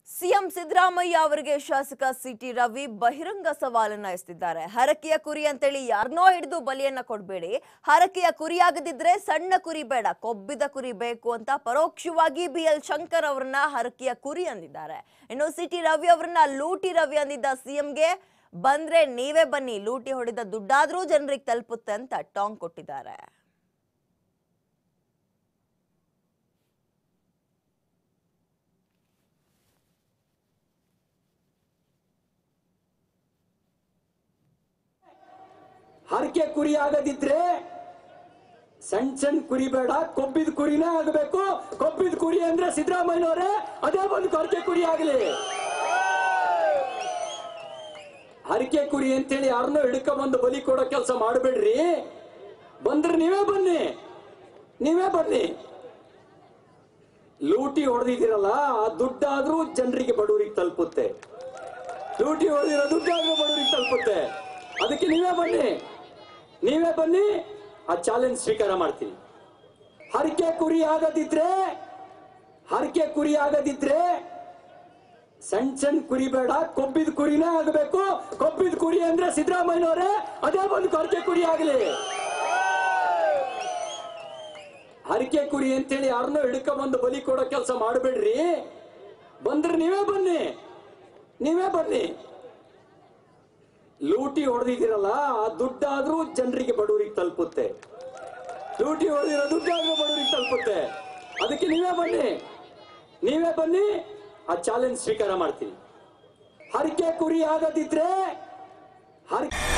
CM Siddaramaiah ಅವರಿಗೆ ಶಾಸಕ city Ravi ಬಹಿರಂಗ ಸವಾಲನ್ನ ಎಸೆದಿದ್ದಾರೆ ಹರಕೆಯ ಕುರಿ ಅಂತೇಳಿ ಯಾರನ್ನೋ ಹಿಡಿದು ಬಲಿಯನ್ನ ಕೊಡ್ಬೇಡಿ ಹರಕೆಯ ಕುರಿಯಾಗದಿದ್ರೆ ಸಣ್ಣ ಕುರಿ ಬೇಡ ಕೊಬ್ಬಿದ ಕುರಿ ಬೇಕು ಅಂತ ಪರೋಕ್ಷವಾಗಿ ಬಿ ಎಲ್ ಶಂಕರ್ ಅವರನ್ನ ಹರಕೆಯ ಕುರಿ ಅಂದಿದ್ದಾರೆ ಇನ್ನು ಸಿಟಿ ರವಿ ಅವರನ್ನ ಲೂಟಿ ರವಿ ಅಂದಿದ್ದ ಸಿಎಂಗೆ ಬಂದ್ರೆ ನೀವೇ ಬನ್ನಿ ಲೂಟಿ ಹೊಡೆದ ದುಡ್ಡಾದ್ರೂ ಜನರಿಗೆ ತಲುಪುತ್ತೆ ಅಂತ ಟಾಂಗ್ ಕೊಟ್ಟಿದ್ದಾರೆ ಹರಕೆ ಕುರಿ ಆಗದಿದ್ರೆ ಸಣ್ಣ ಸಣ್ಣ ಕುರಿ ಬೇಡ ಕೊಬ್ಬಿದ ಕುರಿನೇ ಆಗಬೇಕು ಕೊಬ್ಬಿದ ಕುರಿ ಅಂದ್ರೆ ಸಿದ್ದರಾಮಯ್ಯನವರೇ ಅದೇ ಒಂದು ಹರಕೆ ಕುರಿ ಆಗಲಿ ಹರಕೆ ಕುರಿ ಅಂತೇಳಿ ಯಾರನ್ನೋ ಹಿಡ್ಕ ಬಂದು ಬಲಿ ಕೊಡೋ ಕೆಲಸ ಮಾಡಬೇಡ್ರಿ ಬಂದ್ರೆ ನೀವೇ ಬನ್ನಿ ನೀವೇ ಬನ್ನಿ ಲೂಟಿ ಹೊಡೆದಿದ್ದೀರಲ್ಲ ಆ ದುಡ್ಡಾದ್ರೂ ಜನರಿಗೆ ಬಡವರಿಗೆ ತಲುಪುತ್ತೆ ಲೂಟಿ ಹೊಡೆದಿರೋ ದುಡ್ಡಾದ್ರೂ ಬಡವರಿಗೆ ತಲುಪುತ್ತೆ ಅದಕ್ಕೆ ನೀವೇ ಬನ್ನಿ ನೀವೇ ಬನ್ನಿ ಆ ಚಾಲೆಂಜ್ ಸ್ವೀಕಾರ ಮಾಡ್ತೀನಿ ಹರಕೆ ಕುರಿ ಆಗದಿದ್ರೆ ಹರಕೆ ಕುರಿ ಆಗದಿದ್ರೆ ಸಣ್ಣ ಸಣ್ಣ ಕುರಿ ಬೇಡ ಕೊಬ್ಬಿದ ಕುರಿನೇ ಆಗಬೇಕು ಕೊಬ್ಬಿದ ಕುರಿ ಅಂದ್ರೆ ಸಿದ್ದರಾಮಯ್ಯನವರೇ ಅದೇ ಒಂದು ಹರಕೆ ಕುರಿ ಆಗಲಿ ಹರಕೆ ಕುರಿ ಅಂತೇಳಿ ಯಾರನ್ನೋ ಹಿಡ್ಕ ಬಂದು ಬಲಿ ಕೊಡೋ ಕೆಲಸ ಮಾಡಬೇಡ್ರಿ ಬಂದ್ರೆ ನೀವೇ ಬನ್ನಿ ನೀವೇ ಬನ್ನಿ ಲೂಟಿ ಹೊಡೆದಿದ್ದೀರಲ್ಲ ಆ ದುಡ್ಡಾದ್ರೂ ಜನರಿಗೆ ಬಡವರಿಗೆ ತಲುಪುತ್ತೆ ಲೂಟಿ ಹೊಡೆದಿರೋ ದುಡ್ಡಾದ್ರೂ ಬಡವರಿಗೆ ತಲುಪುತ್ತೆ ಅದಕ್ಕೆ ನೀವೇ ಬನ್ನಿ ನೀವೇ ಬನ್ನಿ ಆ ಚಾಲೆಂಜ್ ಸ್ವೀಕಾರ ಮಾಡ್ತೀನಿ ಹರಕೆ ಕುರಿ ಆಗದಿದ್ರೆ ಹರಕೆ